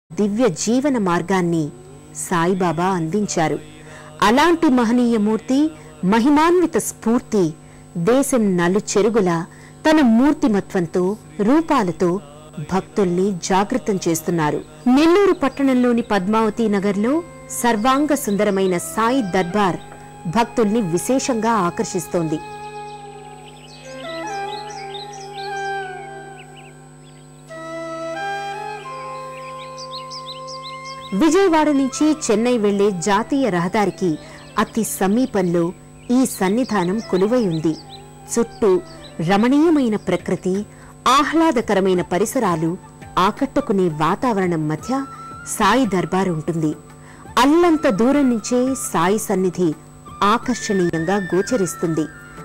దివ్య జీవన మార్గాన్ని సాయిబాబా అందించారు అలాంటి మహనీయ మూర్తి మహిమాన్విత స్ఫూర్తి దేశం నలుచెరుగులా తన మూర్తిమత్వంతో రూపాలతో భక్తుల్ని జాగృతం చేస్తున్నారు నెల్లూరు పట్టణంలోని పద్మావతి నగర్లో సర్వాంగ సుందరమైన సాయి దర్బార్ భక్తుల్ని విశేషంగా ఆకర్షిస్తోంది విజయవాడ నుంచి చెన్నై వెళ్లే జాతీయ రహదారికి అతి సమీపంలో ఈ సన్నిధానం కొలువై ఉంది చుట్టూ రమణీయమైన ప్రకృతి ఆహ్లాదకరమైన పరిసరాలు ఆకట్టుకునే వాతావరణం మధ్య సాయి దర్బార్ ఉంటుంది అల్లంత దూరం నుంచే సాయి సన్నిధి ఆకర్షణీయంగా గోచరిస్తుంది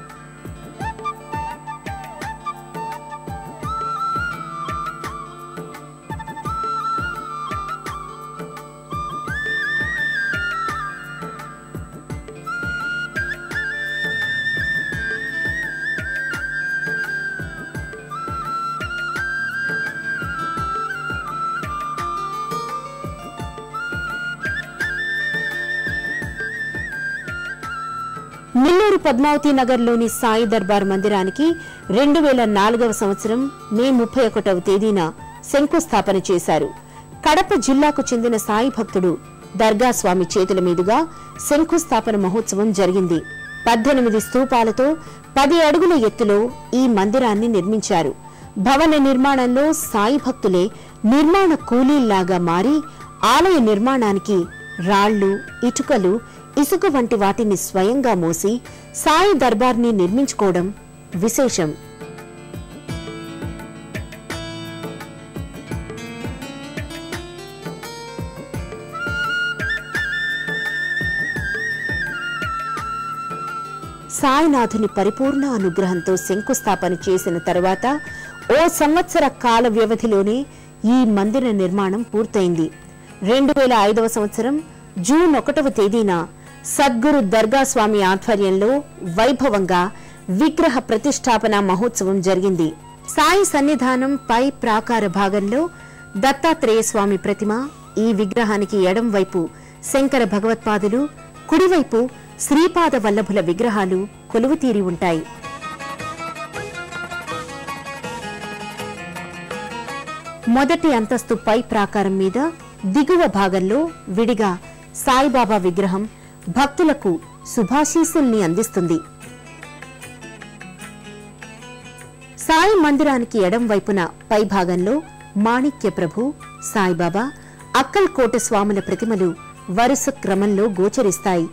నెల్లూరు పద్మావతి నగర్లోని సాయి దర్బార్ మందిరానికి రెండు వేల నాలుగవ సంవత్సరం మే ముప్పై ఒకటవ తేదీన శంకుస్థాపన చేశారు కడప జిల్లాకు చెందిన సాయి భక్తుడు దర్గా స్వామి చేతుల మీదుగా శంకుస్థాపన మహోత్సవం జరిగింది పద్దెనిమిది స్తూపాలతో పది అడుగుల ఎత్తులో ఈ మందిరాన్ని నిర్మించారు భవన నిర్మాణంలో సాయి భక్తులే నిర్మాణ కూలీల్లాగా మారి ఆలయ నిర్మాణానికి రాళ్లు ఇటుకలు ఇసుక వంటి వాటిని స్వయంగా మోసి సాయి దర్బార్ని నిర్మించుకోవడం విశేషం సాయినాథుని పరిపూర్ణ అనుగ్రహంతో శంకుస్థాపన చేసిన తరువాత ఓ సంవత్సర కాల వ్యవధిలోనే ఈ మందిర నిర్మాణం పూర్తయింది రెండు వేల ఐదవ సంవత్సరం జూన్ ఒకటవ తేదీన సద్గురు దర్గా స్వామి ఆధ్వర్యంలో వైభవంగా విగ్రహ ప్రతిష్టాపన మహోత్సవం జరిగింది సాయి సన్నిధానం పై ప్రాకార భాగంలో దత్తాత్రేయ స్వామి ప్రతిమ ఈ విగ్రహానికి ఎడం వైపు శంకర భగవత్పాదులు కుడివైపు శ్రీపాద వల్లభుల విగ్రహాలు కొలువుతీరి ఉంటాయి మొదటి అంతస్తు పై ప్రాకారం మీద దిగువ భాగంలో విడిగా సాయిబాబా విగ్రహం భక్తులకు శుభాశీస్సుల్ని అందిస్తుంది సాయి మందిరానికి ఎడం వైపున పై భాగంలో మాణిక్య ప్రభు సాయిబాబా అక్కల్కోట స్వాముల ప్రతిమలు వరుస క్రమంలో గోచరిస్తాయి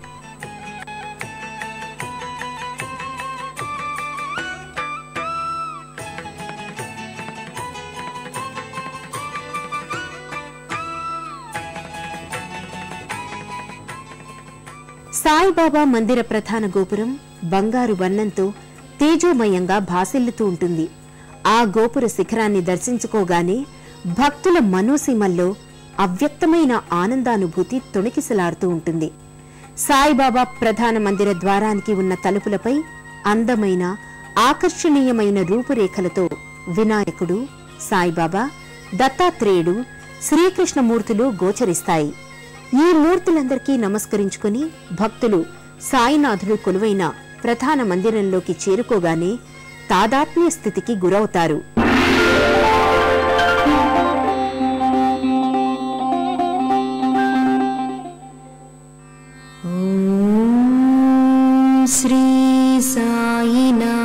సాయిబాబా మందిర ప్రధాన గోపురం బంగారు వర్ణంతో తేజోమయంగా భాసిల్లుతూ ఉంటుంది ఆ గోపుర శిఖరాన్ని దర్శించుకోగానే భక్తుల మనోసీమల్లో అవ్యక్తమైన ఆనందానుభూతి తొణికిసలాడుతూ ఉంటుంది సాయిబాబా ప్రధాన మందిర ద్వారానికి ఉన్న తలుపులపై అందమైన ఆకర్షణీయమైన రూపురేఖలతో వినాయకుడు సాయిబాబా దత్తాత్రేయుడు శ్రీకృష్ణమూర్తులు గోచరిస్తాయి ఈ మూర్తులందరికీ నమస్కరించుకుని భక్తులు సాయినాథుడు కొలువైన ప్రధాన మందిరంలోకి చేరుకోగానే తాదాత్మ్య స్థితికి గురవుతారు శ్రీ సాయినాథాయ